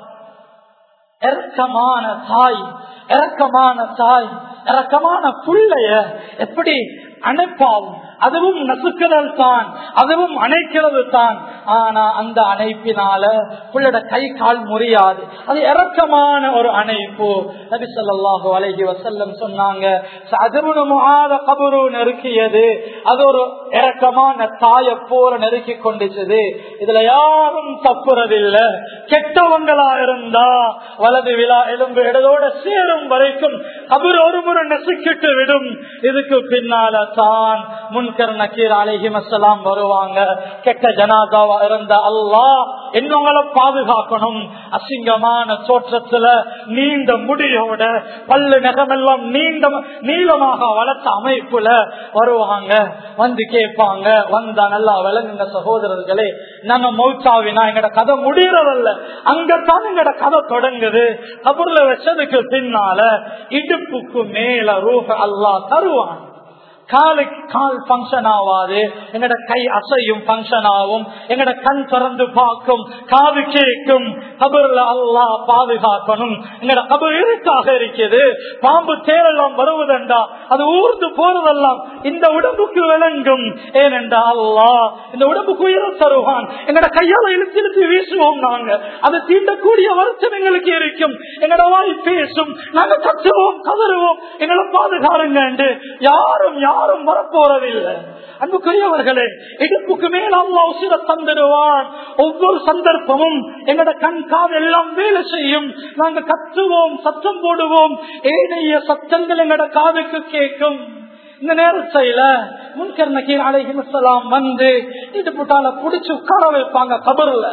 இறக்கமான தாய் இறக்கமான தாய் இறக்கமான புள்ளைய எப்படி அணைப்பாவும் அதுவும் நசுக்குதல் தான் அதுவும் அணைக்கிறது தான் ஆனா அந்த அணைப்பினால புள்ளட கை கால் முறியாது அது இறக்கமான ஒரு அணைப்பு நபி ஸல்லல்லாஹு அலைஹி வஸல்லம் சொன்னாங்க சதுருனு முஆத கபரு நெருக்கியது அது ஒரு இறக்கமான தாய போல நெருக்கி கொண்டுச்சது இதுல யாரும் தப்புறதில்ல கெட்டவங்களா இருந்தா வலது விழா எலும்பு இடதோட சேரும் வரைக்கும் கபர் ஒரு முறை நெசுக்கிட்டு விடும் இதுக்கு பின்னால தான் முன்கர் நக்கீர் அலைஹிம் அஸ்ஸலாம் வருவாங்க கெட்ட ஜனாதாவா இருந்த அல்லாஹ் என்னங்களை பாதுகாக்கணும் அசிங்கமான தோற்றத்துல நீண்ட முடியோட பல்லு நகமெல்லாம் நீண்ட நீளமாக வளர்த்த அமைப்புல வருவாங்க வந்து கேட்பாங்க வந்தா நல்லா விளங்குங்க சகோதரர்களே நாங்க மௌத்தாவினா எங்கட கதை முடியறதல்ல அங்கத்தான் எங்கட கதை தொடங்குது கபூர்ல வச்சதுக்கு பின்னால இடுப்புக்கு மேல ரூஹ அல்லாஹ் தருவான் காலுக்கு கால் பங்கன் ஆகாது எங்கட கை அசையும் பங்கன் ஆகும் எங்கட கண் திறந்து பார்க்கும் காது கேட்கும் கபர்ல அல்லா பாதுகாக்கணும் எங்கட கபர் இருக்காக இருக்குது பாம்பு தேரெல்லாம் வருவதென்றா அது ஊர்ந்து போறதெல்லாம் இந்த உடம்புக்கு விளங்கும் ஏனென்றா அல்லா இந்த உடம்புக்கு உயிர தருவான் எங்கட கையால இழுத்து இழுத்து வீசுவோம் நாங்க அது தீண்டக்கூடிய வருத்தம் எங்களுக்கு இருக்கும் எங்கட வாய் பேசும் நாங்க கத்துவோம் கதறுவோம் எங்களை பாதுகாருங்க என்று யாரும் யாரும் வரப்போறதில்லை அன்புக்குரியவர்களே இடுப்புக்கு மேல அல்லா உசிர தந்துடுவான் ஒவ்வொரு சந்தர்ப்பமும் எங்கட கண் காது எல்லாம் வேலை செய்யும் நாங்க கத்துவோம் சத்தம் போடுவோம் ஏனைய சத்தங்கள் எங்கட காதுக்கு கேட்கும் இந்த நேரத்தையில முன்கர் நக்கீர் அலைஹிமலாம் வந்து இடுப்புட்டால புடிச்சு உட்கார வைப்பாங்க கபருல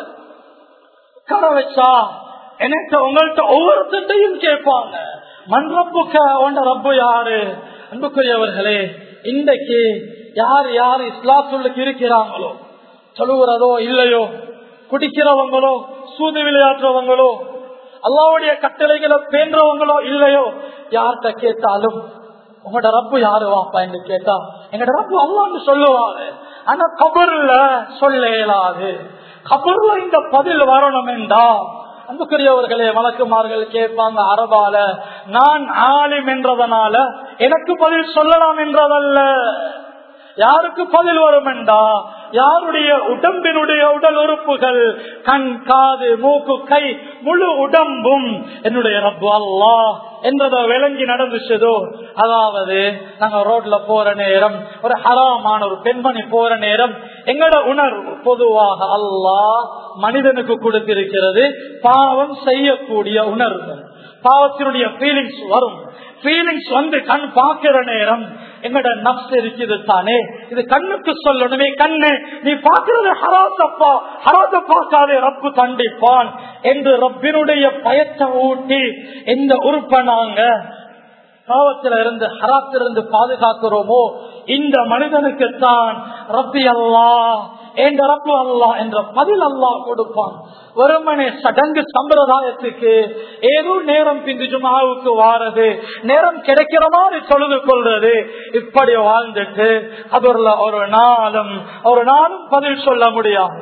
உட்கார வச்சா எனக்கு உங்கள்கிட்ட ஒவ்வொருத்தையும் கேட்பாங்க மண் ரப்புக்க உண்ட ரப்பு யாரு அன்புக்குரியவர்களே இன்றைக்கு யார் யார் இஸ்லாத்துள்ளுக்கு இருக்கிறாங்களோ சொல்லுகிறதோ இல்லையோ குடிக்கிறவங்களோ சூது விளையாடுறவங்களோ அல்லாவுடைய கட்டளைகளை பேன்றவங்களோ இல்லையோ யார்கிட்ட கேட்டாலும் உங்களோட ரப்பு யாரு வாப்பா என்று கேட்டா எங்கட ரப்பு அல்லான்னு சொல்லுவாரு ஆனா கபர்ல சொல்ல இயலாது கபர்ல இந்த பதில் வரணும் என்றா அன்புக்குரியவர்களே வழக்குமார்கள் கேட்பாங்க அரபால நான் ஆலிம் என்றதனால எனக்கு பதில் சொல்லலாம் என்றதல்ல யாருக்கு பதில் வரும் என்றா யாருடைய உடம்பினுடைய உடல் உறுப்புகள் கண் காது மூக்கு கை முழு உடம்பும் என்னுடைய ரப்பு அல்லா என்றதை விளங்கி நடந்துச்சதோ அதாவது நாங்க ரோட்ல போற நேரம் ஒரு ஹராமான ஒரு பெண்மணி போற நேரம் எங்களோட உணர்வு பொதுவாக அல்லாஹ் மனிதனுக்கு கொடுத்திருக்கிறது பாவம் செய்யக்கூடிய உணர்வு பாவத்தினுடைய ஃபீலிங்ஸ் வரும் ஃபீலிங்ஸ் வந்து கண் பார்க்கிற நேரம் எங்கட நப்ஸ் இருக்குது தானே இது கண்ணுக்கு சொல்லணுமே கண்ணு நீ பாக்குறது ஹராத்தப்பா ஹராத்த பார்க்காதே ரப்பு கண்டிப்பான் என்று ரப்பினுடைய பயத்தை ஊட்டி எந்த உறுப்ப நாங்க பாவத்தில இருந்து ஹராத்திலிருந்து பாதுகாக்கிறோமோ இந்த மனிதனுக்கு தான் ரப்பி அல்லா என்ற ரப்பு அல்லா என்ற பதில் அல்லா கொடுப்பான் வெறுமனே சடங்கு சம்பிரதாயத்துக்கு ஏதோ நேரம் பிந்து ஜுமாவுக்கு வாரது நேரம் கிடைக்கிற மாதிரி தொழுது கொள்றது இப்படி வாழ்ந்துட்டு அதுல ஒரு நாளும் ஒரு நாளும் பதில் சொல்ல முடியாது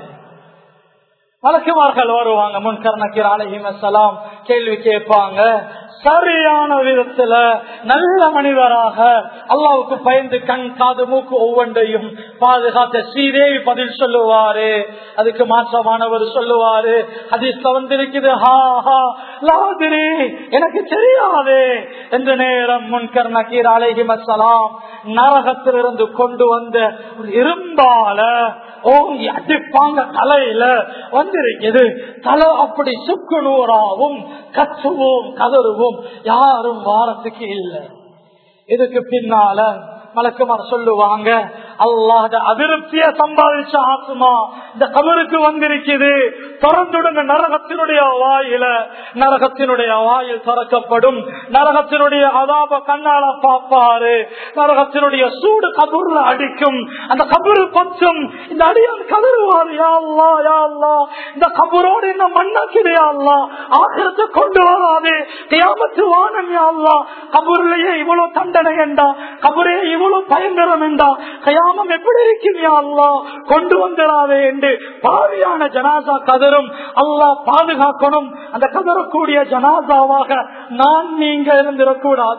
வழக்குமார்கள் வருவாங்க முன்கர் நக்கீர் அலஹிமசலாம் கேள்வி கேட்பாங்க சரியான விதத்துல நல்ல மனிதராக அல்லாவுக்கு பயந்து கண் காது மூக்கு ஒவ்வொன்றையும் பாதுகாத்த ஸ்ரீதேவி பதில் சொல்லுவாரு அதுக்கு மாற்றமானவர் சொல்லுவாரு அதிர்ஷ்ட வந்திருக்குது ஹா ஹா லாதிரி எனக்கு தெரியாது என்ற நேரம் முன்கர் நக்கீர் அலைஹிமசலாம் நரகத்திலிருந்து கொண்டு வந்த ஒரு இரும்பால ஓங்கி அடிப்பாங்க தலையில வந்திருக்குது தலை அப்படி சுக்கு நூறாவும் கத்துவோம் கதறுவோம் யாரும் வாரத்துக்கு இல்லை இதுக்கு பின்னால மலக்குமார் சொல்லுவாங்க அல்லாத அதிருப்திய சம்பாதிச்ச ஆத்மா இந்த கபருக்கு வந்திருக்குது திறந்துடுங்க நரகத்தினுடைய வாயில நரகத்தினுடைய வாயில் திறக்கப்படும் நரகத்தினுடைய அதாப கண்ணால பாப்பாரு நரகத்தினுடைய சூடு கபூர்ல அடிக்கும் அந்த கபூரு பச்சும் இந்த அடியான் கதறுவார் யாழ்லா யாழ்லா இந்த கபூரோடு என்ன மண்ணாக்கிடையா அல்லா ஆக்கிரத்தை கொண்டு வராது தியாமத்து வானம் யாழ்லா கபூர்லயே இவ்வளவு தண்டனை என்றா கபூரே இவ்வளவு பயங்கரம் என்றா கயாமம் எப்படி இருக்கும் அல்லா கொண்டு வந்துடாதே என்று பாவியான ஜனாசா கதரும் அல்லாஹ் பாதுகாக்கணும் அந்த கதறக்கூடிய ஜனாசாவாக நான் நீங்க இருந்திடக்கூடாது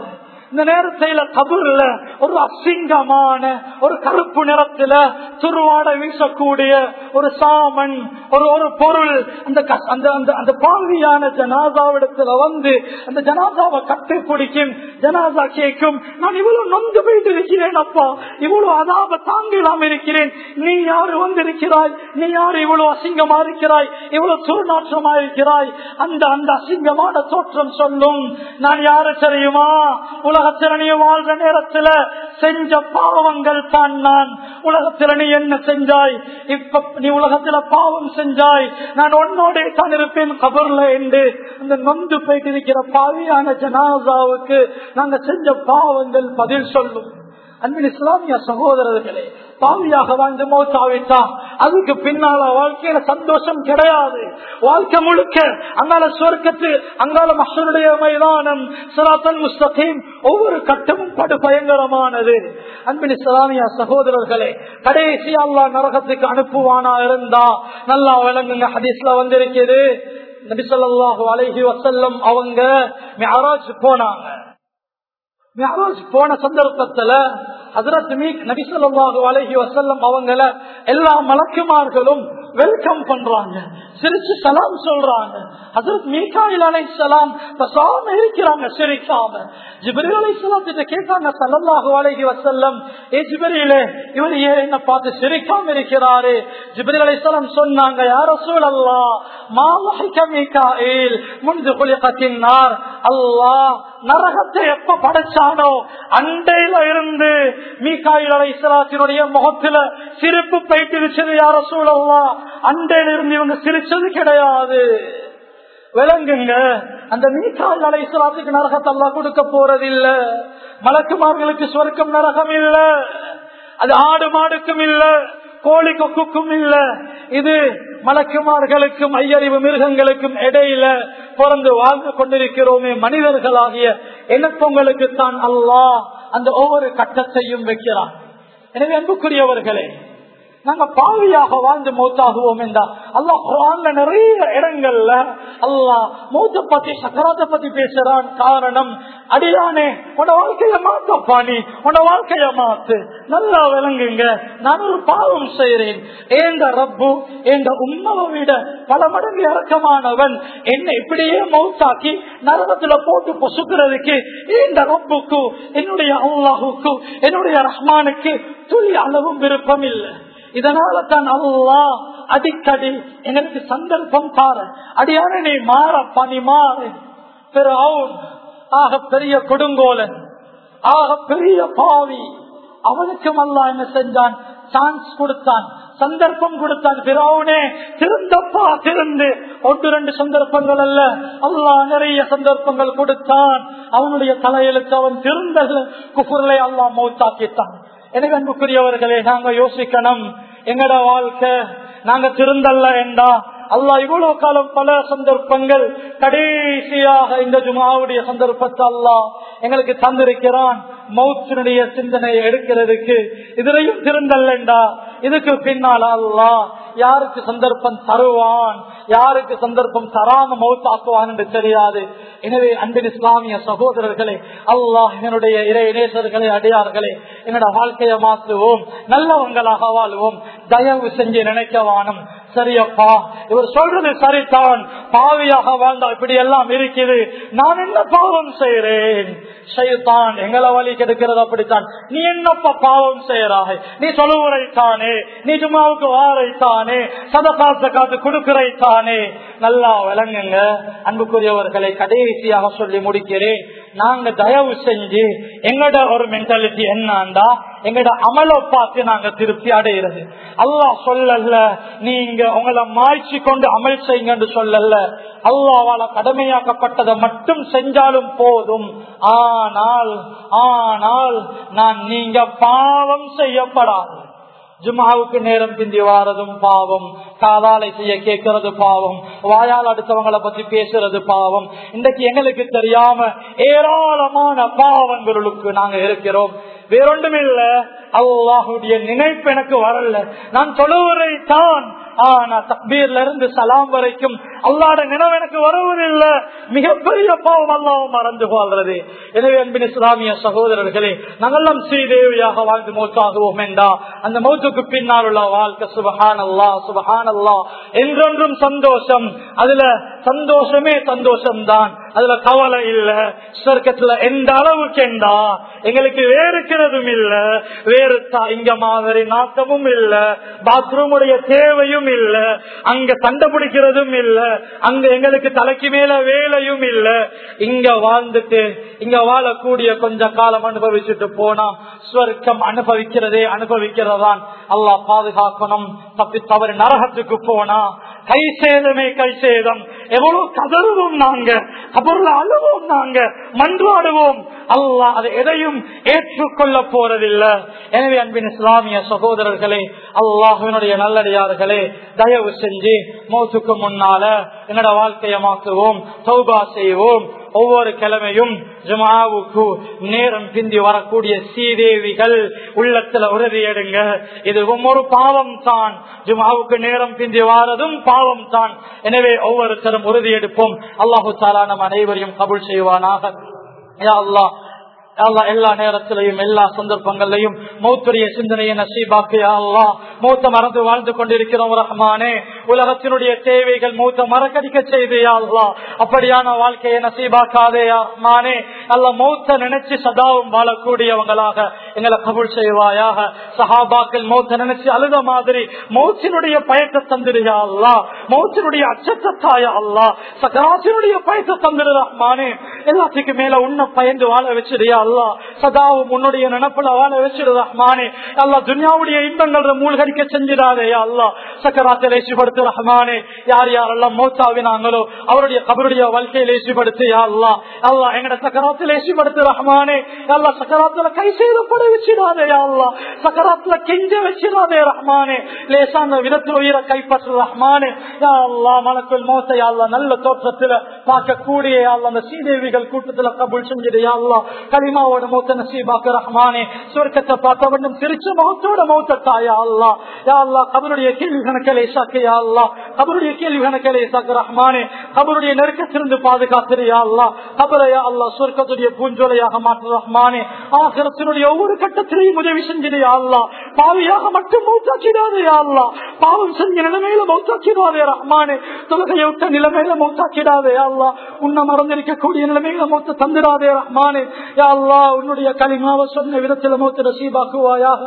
இந்த நேரத்தில கபூர்ல ஒரு அசிங்கமான ஒரு கருப்பு நிறத்துல துருவாட வீசக்கூடிய ஒரு சாமன் ஒரு ஒரு பொருள் அந்த க- அந்த அந்த அந்த பாவியான ஜனாதாவிடத்துல வந்து அந்த ஜனாதாவை கட்டி பிடிக்கும் ஜனாதா கேட்கும் நான் இவ்வளவு நொந்து போயிட்டு இருக்கிறேன் அப்பா இவ்வளவு அதாப தாங்கலாம் இருக்கிறேன் நீ யாரு வந்திருக்கிறாய் நீ யாரு இவ்வளவு அசிங்கமா இருக்கிறாய் இவ்வளவு துர்நாற்றமா இருக்கிறாய் அந்த அந்த அசிங்கமான தோற்றம் சொல்லும் நான் யாரு தெரியுமா உலகத்தில் நீ வாழ்ற நேரத்துல செஞ்ச பாவங்கள் தான் நான் உலகத்தில் நீ என்ன செஞ்சாய் இப்ப நீ உலகத்துல பாவம் செஞ்சாய் நான் உன்னோட தான் இருப்பேன் கபர்ல என்று அந்த நொந்து போயிட்டு இருக்கிற பாவியான ஜனாசாவுக்கு நாங்க செஞ்ச பாவங்கள் பதில் சொல்லும் அன்பின் இஸ்லாமிய சகோதரர்களே பாவியாக வாழ்ந்து மோத்தாவிட்டா அதுக்கு பின்னால வாழ்க்கையில சந்தோஷம் கிடையாது வாழ்க்கை முழுக்க அங்கால சுவர்க்கத்து அங்கால மக்களுடைய மைதானம் சிராத்தன் முஸ்தகீம் ஒவ்வொரு கட்டமும் படு பயங்கரமானது அன்பின் இஸ்லாமிய சகோதரர்களே கடைசி அல்லா நரகத்துக்கு அனுப்புவானா இருந்தா நல்லா விளங்குங்க ஹதீஸ்ல வந்திருக்கிறது நபிசல்லாஹு அலைஹி வசல்லம் அவங்க மியராஜ் போனாங்க மியராஜ் போன சந்தர்ப்பத்துல ஹசரத் மீக் நபிசல்லாஹு அலைஹி வசல்லம் அவங்கள எல்லா மலக்குமார்களும் வெல்கம் பண்றாங்க சிரிச்சு சலாம் சொல்றாங்க ஹசரத் மீகாயில் அலை சலாம் பசாம இருக்கிறாங்க சிரிக்காம ஜிபரி அலை சலாம் கிட்ட கேட்டாங்க சல்லல்லாஹு அலைஹி வசல்லம் ஏ ஜிபரியிலே இவர் ஏன் என்ன பார்த்து சிரிக்காம இருக்கிறாரு ஜிபரி அலை சலாம் சொன்னாங்க யார சூழல்லா மாவஹிக மீகாயில் முன்பு குலிகத்தின் நார் அல்லாஹ் நரகத்தை எப்ப படைச்சானோ அண்டையில இருந்து மீகாயில் அலை சலாத்தினுடைய முகத்துல சிரிப்பு பயிட்டிருச்சது யார சூழல்லா அண்டையில இருந்து இவங்க சிரிச்சது கிடையாது விளங்குங்க அந்த மீகால் அலைசலாத்துக்கு நரகத்தை எல்லாம் கொடுக்க போறதில்ல மலக்குமார்களுக்கு சொர்க்கம் நரகம் இல்ல அது ஆடு மாடுக்கும் இல்ல கோழி கொக்குக்கும் இல்ல இது மலக்குமார்களுக்கும் ஐயறிவு மிருகங்களுக்கும் இடையில பிறந்து வாழ்ந்து கொண்டிருக்கிறோமே மனிதர்களாகிய எனப்பொங்களுக்கு தான் அல்லாஹ் அந்த ஒவ்வொரு கட்டத்தையும் வைக்கிறான் எனவே அன்புக்குரியவர்களே நாங்க பாவியாக வாழ்ந்து மௌத்தாகுவோம் என்றா அல்லாஹ் குரான்ல நிறைய இடங்கள்ல அல்லாஹ் மௌத்த பத்தி சக்கராத்த பத்தி பேசுறான் காரணம் அடியானே உன வாழ்க்கைய மாத்தப்பா நீ உன வாழ்க்கைய மாத்து நல்லா விளங்குங்க நான் ஒரு பாவம் செய்யறேன் ஏந்த ரப்பு என்ற உண்மவை விட பல மடங்கு இறக்கமானவன் என்னை இப்படியே மௌத்தாக்கி நரகத்துல போட்டு பொசுக்கிறதுக்கு இந்த ரப்புக்கு என்னுடைய அல்லாஹுக்கு என்னுடைய ரஹ்மானுக்கு துளி அளவும் விருப்பம் இல்லை இதனால தான் அல்லா அடிக்கடி எங்களுக்கு சந்தர்ப்பம் தார அடியான நீ மாறப்பா நீ மாறு பெரு ஆக பெரிய கொடுங்கோலன் ஆக பெரிய பாவி அவனுக்கும் அல்லா என்ன செஞ்சான் சான்ஸ் கொடுத்தான் சந்தர்ப்பம் கொடுத்தான் பிறவுனே திருந்தப்பா திருந்து ஒன்று ரெண்டு சந்தர்ப்பங்கள் அல்ல அல்லா நிறைய சந்தர்ப்பங்கள் கொடுத்தான் அவனுடைய தலையெழுத்து அவன் திருந்தல் குஃபுர்லை அல்லா மௌத்தாக்கித்தான் எனக்கு அன்புக்குரியவர்களே நாங்க யோசிக்கணும் எங்கட வாழ்க்கை நாங்க திருந்தல்ல என்றா அல்லா இவ்வளவு காலம் பல சந்தர்ப்பங்கள் கடைசியாக இந்த ஜுமாவுடைய சந்தர்ப்பத்தை அல்லா எங்களுக்கு தந்திருக்கிறான் மௌத்தினுடைய சிந்தனையை எடுக்கிறதுக்கு இதுலையும் திருந்தல்லண்டா இதுக்கு பின்னால் அல்லா யாருக்கு சந்தர்ப்பம் தருவான் யாருக்கு சந்தர்ப்பம் தராம மௌத்தாக்குவான் என்று தெரியாது எனவே அன்பின் இஸ்லாமிய சகோதரர்களே அல்லாஹ் என்னுடைய இறை இணையர்களே அடியார்களே என்னோட வாழ்க்கையை மாற்றுவோம் நல்லவங்களாக வாழ்வோம் தயவு செஞ்சு நினைக்கவானும் சரியப்பா இவர் சொல்றது சரிதான் பாவியாக வாழ்ந்தா இப்படி எல்லாம் இருக்குது நான் என்ன பாவம் செய்யறேன் செய்தான் எங்களை வழி கெடுக்கிறது அப்படித்தான் நீ என்னப்பா பாவம் செய்யறாய் நீ சொல்லுவரைத்தானே நீ ஜுமாவுக்கு வாரைத்தானே சதகாச காத்து கொடுக்கறைத்தானே நல்லா விளங்குங்க அன்புக்குரியவர்களை கடைசியாக சொல்லி முடிக்கிறேன் நாங்க தயவு செஞ்சு எங்கட ஒரு மென்டாலிட்டி என்னண்டா எங்கட அமலை பார்த்து நாங்க திருப்தி அடைகிறது அல்லாஹ் சொல்லல நீங்க உங்களை மாய்ச்சி கொண்டு அமல் செய்யுங்க சொல்லல அல்லாவால கடமையாக்கப்பட்டதை மட்டும் செஞ்சாலும் போதும் ஆனால் ஆனால் நான் நீங்க பாவம் செய்யப்படாது ஜுமாவுக்கு நேரம் பிந்தி வாரதும் பாவம் காதாலை செய்ய கேட்கறது பாவம் வாயால் அடுத்தவங்களை பத்தி பேசுறது பாவம் இன்றைக்கு எங்களுக்கு தெரியாம ஏராளமான பாவங்களுக்கு நாங்க இருக்கிறோம் வேறொன்றும் இல்ல அல்லாஹுடைய நினைப்பு எனக்கு வரல நான் தொழுவரை தான் ஆனா தக்பீர்ல இருந்து சலாம் வரைக்கும் அல்லாட நினைவு எனக்கு வருவதில்லை மிகப்பெரிய பாவம் அல்லாவும் மறந்து வாழ்றது எனவே அன்பின் இஸ்லாமிய சகோதரர்களே நாங்கெல்லாம் ஸ்ரீதேவியாக வாழ்ந்து மௌத்தாகுவோம் என்றா அந்த மௌத்துக்கு பின்னால் உள்ள வாழ்க்கை சுபஹான் அல்லா சுபஹான் அல்லா என்றென்றும் சந்தோஷம் அதுல சந்தோஷமே சந்தோஷம் தான் அதுல கவலை இல்ல சொர்க்கத்துல எந்த அளவுக்கு என்றா எங்களுக்கு வேறுக்கிறதும் இல்ல வேறு தா- இங்க மாதிரி நாட்டமும் இல்ல பாத்ரூம் உடைய தேவையும் இல்ல அங்க சண்டை பிடிக்கிறதும் இல்ல அங்க எங்களுக்கு தலைக்கு மேல வேலையும் இல்ல இங்க வாழ்ந்துட்டு இங்க வாழக்கூடிய கொஞ்ச காலம் அனுபவிச்சுட்டு போனா ஸ்வர்க்கம் அனுபவிக்கிறதே அனுபவிக்கிறதான் அல்லாஹ் பாதுகாக்கணும் தப்பி தவறு நரகத்துக்கு போனா கை சேதமே கை சேதம் எவ்வளவு கதறுவோம் நாங்க அப்புறம் அழுவோம் நாங்க மன்றாடுவோம் அல்லாஹ் அதை எதையும் ஏற்றுக்கொள்ள போறதில்லை எனவே அன்பின் இஸ்லாமிய சகோதரர்களே அல்லாஹினுடைய நல்லடியார்களே தயவு செஞ்சு மௌத்துக்கு முன்னால என்னோட வாழ்க்கையை மாற்றுவோம் சௌபா செய்வோம் ஒவ்வொரு கிழமையும் ஜுமாவுக்கு நேரம் பிந்தி வரக்கூடிய சீதேவிகள் உள்ளத்துல உறுதி எடுங்க இது ஒரு பாவம் தான் ஜுமாவுக்கு நேரம் பிந்தி வாரதும் பாவம் தான் எனவே ஒவ்வொருத்தரும் உறுதி எடுப்போம் அல்லாஹு தாலா நம் அனைவரையும் கபுல் செய்வானாக யா அல்லாஹ் அல்லா எல்லா நேரத்திலையும் எல்லா சந்தர்ப்பங்களையும் மௌத்துடைய சிந்தனையை நசீபாக்கு அல்லா மூத்த மறந்து வாழ்ந்து கொண்டிருக்கிறோம் ரஹ்மானே உலகத்தினுடைய தேவைகள் மூத்த மறக்கடிக்க செய்து அல்லா அப்படியான வாழ்க்கையை நசீபாக்காதே ரஹ்மானே அல்ல மௌத்த நினைச்சு சதாவும் வாழக்கூடியவங்களாக எங்களை கபுல் செய்வாயாக சஹாபாக்கள் மௌத்த நினைச்சு அழுத மாதிரி மௌத்தினுடைய பயத்தை தந்துடுயா அல்லா மௌத்தினுடைய அச்சத்தை தாயா அல்லா சகராசினுடைய பயத்தை தந்துடு ரஹ்மானே எல்லாத்துக்கும் மேல உன்னை பயந்து வாழ வச்சிருயா அல்லா சதாவும் உன்னுடைய நினப்புல வாழ வச்சிரு ரஹ்மானே அல்லா துன்யாவுடைய இன்பங்கள் மூழ்கடிக்க செஞ்சிடாதே அல்லா சக்கராத்தை லேசிப்படுத்து ரஹ்மானே யார் யாரெல்லாம் மௌத்தாவினாங்களோ அவருடைய கபருடைய வாழ்க்கையை லேசிப்படுத்து யா அல்லா அல்லா எங்கட சக்கராத்தை லேசிப்படுத்து ரஹ்மானே அல்லா சக்கராத்துல கை செய்தப்பட வச்சிடாதே யா அல்லா சக்கராத்துல கெஞ்ச வச்சிடாதே ரஹ்மானே லேசான விதத்தில் உயிரை கைப்பற்று ரஹ்மானே யா அல்லா மலக்குள் மௌத்த யா அல்லா நல்ல தோற்றத்துல பார்க்கக்கூடிய யா அல்லா அந்த சீதேவிகள் கூட்டத்துல கபுல் செஞ்சிடு யா அல்லா கலிமாவோட மௌத்த நசீபாக்கு ரஹ்மானே சுவர்க்கத்தை பார்த்த வேண்டும் சிரிச்ச மௌத்தோட மௌத்த தாயா அல்லா யா அல்லா கபருடைய கேள்வி கணக்கிலே சாக்கு யா அல்லா கபருடைய கேள்வி கணக்கிலே சாக்கு ரஹ்மானே கபருடைய நெருக்கத்திலிருந்து பாதுகாத்திரு யா அல்லா கபரை யா அல்லா சுவர்க்கத்துடைய பூஞ்சோலையாக மாற்று ரஹ்மானே ஆசிரத்தினுடைய ஒவ்வொரு கட்டத்திலையும் உதவி செஞ்சிடு யா அல்லா பாவியாக மட்டும் மௌத்தாக்கிடாதே யா அல்லா பாவம் செஞ்ச நிலைமையில மௌத்தாக்கிடாதே ரஹ்மானே தொலகையை விட்ட நிலைமையில மௌத்தாக்கிடாதே யா அல்லா உன்னை மறந்திருக்கக்கூடிய நிலைமையில மௌத்த தந்துடாதே ரஹ்மானே யா அல்லா உன்னுடைய களிமாவை சொன்ன விதத்தில் மௌத்த நசீபாக்குவாயாக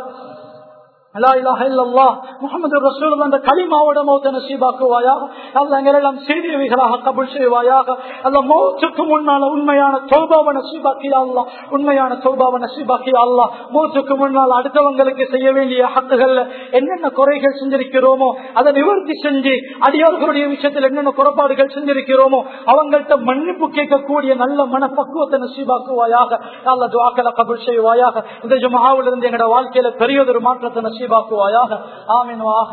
முகமது ரசூல் அந்த களிமாவோட மௌத்த நசீபாக்குவாயாக அல்ல எங்களெல்லாம் செய்தியவைகளாக கபுல் செய்வாயாக அல்ல மௌத்துக்கு முன்னால உண்மையான சௌபாவ நசீபாக்கியா அல்லா உண்மையான சௌபாவ நசீபாக்கியா அல்லா மௌத்துக்கு முன்னால் அடுத்தவங்களுக்கு செய்ய வேண்டிய ஹக்குகள்ல என்னென்ன குறைகள் செஞ்சிருக்கிறோமோ அதை நிவர்த்தி செஞ்சு அடியார்களுடைய விஷயத்தில் என்னென்ன குறைபாடுகள் செஞ்சிருக்கிறோமோ அவங்கள்ட்ட மன்னிப்பு கேட்கக்கூடிய நல்ல மனப்பக்குவத்தை நசீபாக்குவாயாக அல்ல துவாக்களை கபுல் செய்வாயாக இந்த ஜுமாவிலிருந்து எங்களோட வாழ்க்கையில பெரியதொரு மாற்றத்தை நசீபாக்குவாயாக ஆமீன்